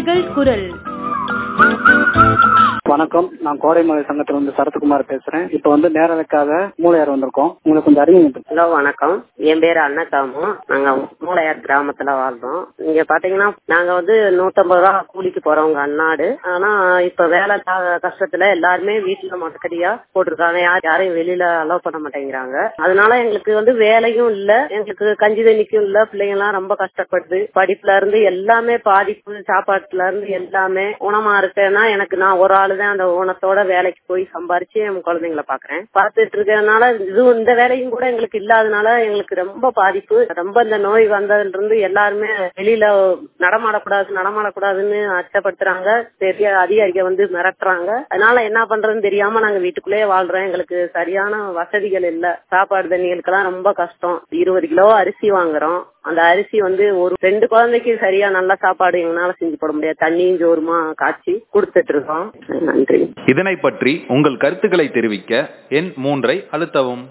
உங்கள் குரல் வணக்கம் நான் கோடைமலை சங்கத்துல இருந்து சரத்குமார் பேசுறேன் இப்ப வந்து நேரலுக்காக மூளையார் வந்திருக்கோம் உங்களுக்கு கொஞ்சம் அறிமுகம் ஹலோ வணக்கம் என் பேரு அன்னகாமு நாங்க மூளையார் கிராமத்துல வாழ்றோம் இங்க பாத்தீங்கன்னா நாங்க வந்து நூத்தம்பது ரூபா கூலிக்கு போறவங்க அன்னாடு ஆனா இப்ப வேலை க- கஷ்டத்துல எல்லாருமே வீட்டுல மொட்டக்கடியா போட்டிருக்காங்க யார் யாரையும் வெளியில அலோவ் பண்ண மாட்டேங்கிறாங்க அதனால எங்களுக்கு வந்து வேலையும் இல்ல எங்களுக்கு கஞ்சி தண்ணிக்கும் இல்ல பிள்ளைங்க எல்லாம் ரொம்ப கஷ்டப்படுது படிப்புல இருந்து எல்லாமே பாதிப்பு சாப்பாட்டுல இருந்து எல்லாமே ஊனமா இருக்கேன்னா எனக்கு நான் ஒரு ஆளு தான் அந்த ஊனத்தோட வேலைக்கு போய் சம்பாரிச்சு என் குழந்தைங்களை பாக்குறேன் பார்த்துட்டு இருக்கறதுனால இதுவும் இந்த வேலையும் கூட எங்களுக்கு இல்லாதனால எங்களுக்கு ரொம்ப பாதிப்பு ரொம்ப இந்த நோய் வந்ததுல இருந்து எல்லாருமே வெளியில நடமாடக்கூடாது நடமாடக்கூடாதுன்னு அச்சப்படுத்துறாங்க பெரிய அதிகாரிக வந்து மிரட்டுறாங்க அதனால என்ன பண்றதுன்னு தெரியாம நாங்க வீட்டுக்குள்ளேயே வாழ்றோம் எங்களுக்கு சரியான வசதிகள் இல்ல சாப்பாடு தண்ணிகளுக்கெல்லாம் ரொம்ப கஷ்டம் இருபது கிலோ அரிசி வாங்குறோம் அந்த அரிசி வந்து ஒரு ரெண்டு குழந்தைக்கு சரியா நல்ல சாப்பாடு எங்களால செஞ்சு போட முடியாது தண்ணியும் ஜோருமா காய்ச்சி கொடுத்துட்டு இருக்கோம் நன்றி இதனை பற்றி உங்கள் கருத்துக்களை தெரிவிக்க எண் மூன்றை அழுத்தவும்